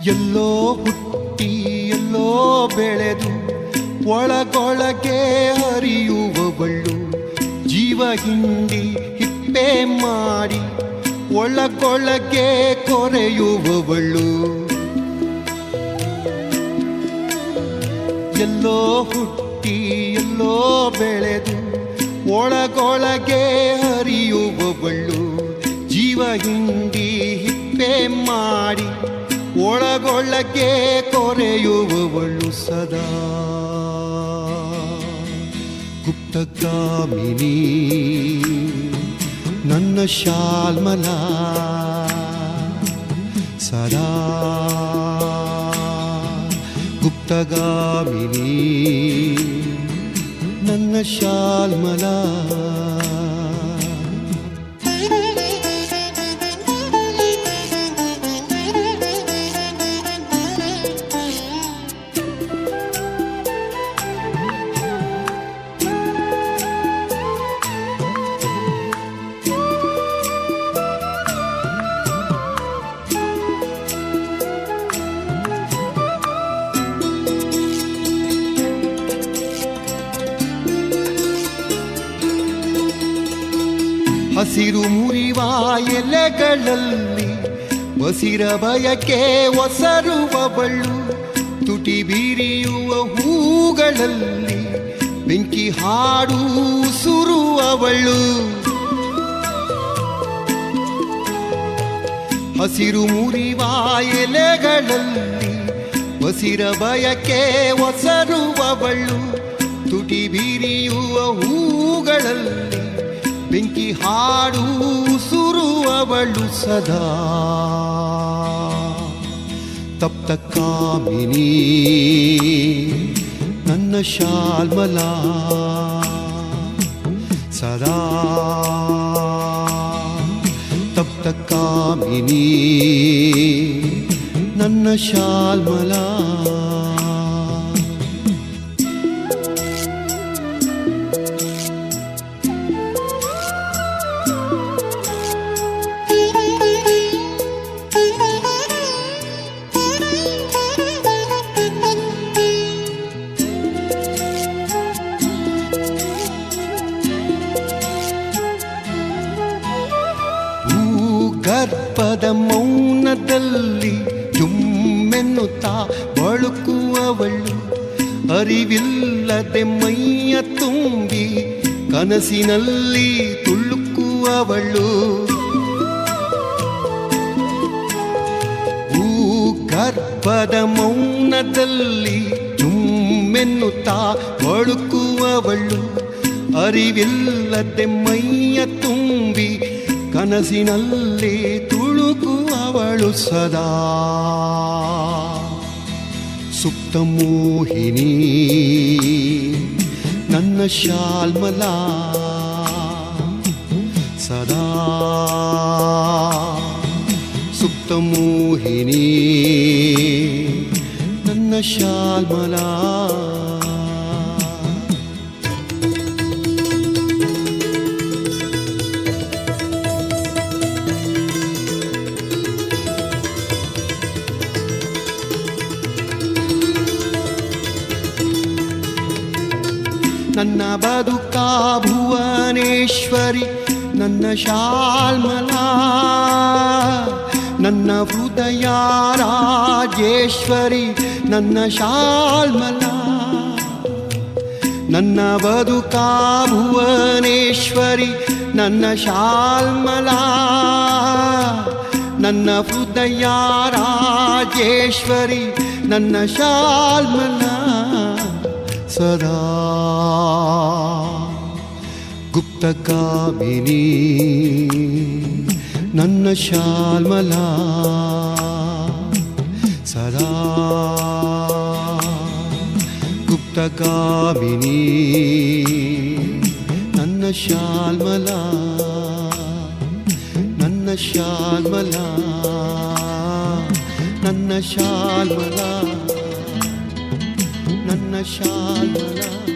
ಎಲ್ಲೋ ಹುಟ್ಟಿ ಎಲ್ಲೋ ಬೆಳೆದು ಒಳಗೊಳಗೆ ಹರಿಯುವವಳು ಜೀವ ಹಿಂಡಿ ಹಿಪ್ಪೆ ಮಾಡಿ ಒಳಗೊಳಗೆ ಕೊರೆಯುವವಳು ಎಲ್ಲೋ ಹುಟ್ಟಿ ಎಲ್ಲೋ ಬೆಳೆದು ಒಳಗೊಳಗೆ ಹರಿಯುವವಳು ಜೀವ ಹಿಂಡಿ ಹಿಪ್ಪೆ ಮಾಡಿ ಒಳಗೊಳಗೆ ಕೊರೆಯುವವಳು ಸದಾ ಗುಪ್ತಗಾಮಿನಿ ನನ್ನ ಶಾಲ್ಮಲ ಸದಾ ಗುಪ್ತಗಾಮಿನಿ ನನ್ನ ಶಾಲ್ಮಲ ಹಸಿರು ಮುರಿವ ಎಲೆಗಳಲ್ಲಿ ಬಸಿರ ಬಯಕೆ ಒಸರುವವಳು ತುಟಿ ಬೀರಿಯುವ ಹೂಗಳಲ್ಲಿ ಬೆಂಕಿ ಹಾಡು ಸುರುವವಳು ಹಸಿರು ಮುರಿವ ಎಲೆಗಳಲ್ಲಿ ಬಸಿರ ಬಯಕೆ ಒಸರುವವಳು ತುಟಿ ಬೀರಿಯುವ ಹೂಗಳಲ್ಲಿ ಬೆಂಕಿ ಹಾಡು ಸುರುವವಳು ಸದಾ ತಪ್ತ ಕಾಮಿನಿ ನನ್ನ ಶಾಲ್ಮಲ ಸದಾ ತಪ್ತ ಕಾಮಿನಿ ನನ್ನ ಶಾಲ್ಮಲ ಭೂಗರ್ಭದ ಮೌನದಲ್ಲಿ ಜುಮ್ಮೆನ್ನುತ್ತಾ ಬಳುಕುವವಳು ಅರಿವಿಲ್ಲದೆ ಮೈಯ ತುಂಬಿ ಕನಸಿನಲ್ಲಿ ತುಳುಕುವವಳು ಭೂಗರ್ಭದ ಮೌನದಲ್ಲಿ ಜುಮ್ಮೆನ್ನುತ್ತಾ ಬಳುಕುವವಳು ಅರಿವಿಲ್ಲದೆ ಮೈಯ ತುಂಬಿ ಕನಸಿನಲ್ಲಿ ತುಳುಕುವವಳು ಸದಾ ಸುಪ್ತ ಮೋಹಿನಿ ನನ್ನ ಶಾಲ್ಮಲ ಸದಾ ಸುಪ್ತ ಮೋಹಿನಿ ನನ್ನ ಶಾಲ್ಮಲ ನನ್ನ ಬದುಕ ಭುವನೇಶ್ವರಿ ನನ್ನ ಶಾಲ್ಮಲ ನನ್ನ ಹೃದಯ ರಾಜೇಶ್ವರಿ ನನ್ನ ಶಾಲ್ಮಲ ನನ್ನ ಬದುಕ ಭುವನೇಶ್ವರಿ ನನ್ನ ಶಾಲ್ಮಲ ನನ್ನ ಹೃದಯ ರಾಜೇಶ್ವರಿ ನನ್ನ ಶಾಲ್ಮಲ ಸದಾ ಗುಪ್ತಗಾಮಿನಿ ನನ್ನ ಶಾಲ್ಮಲ ಸದಾ ಗುಪ್ತಗಾಮಿನಿ ನನ್ನ ಶಾಲ್ಮಲ ನನ್ನ ಶಾಲ್ಮಲ ನನ್ನ ಶಾಲ್ಮಲ ನನ್ನ ಶಾಲ್ಮಲ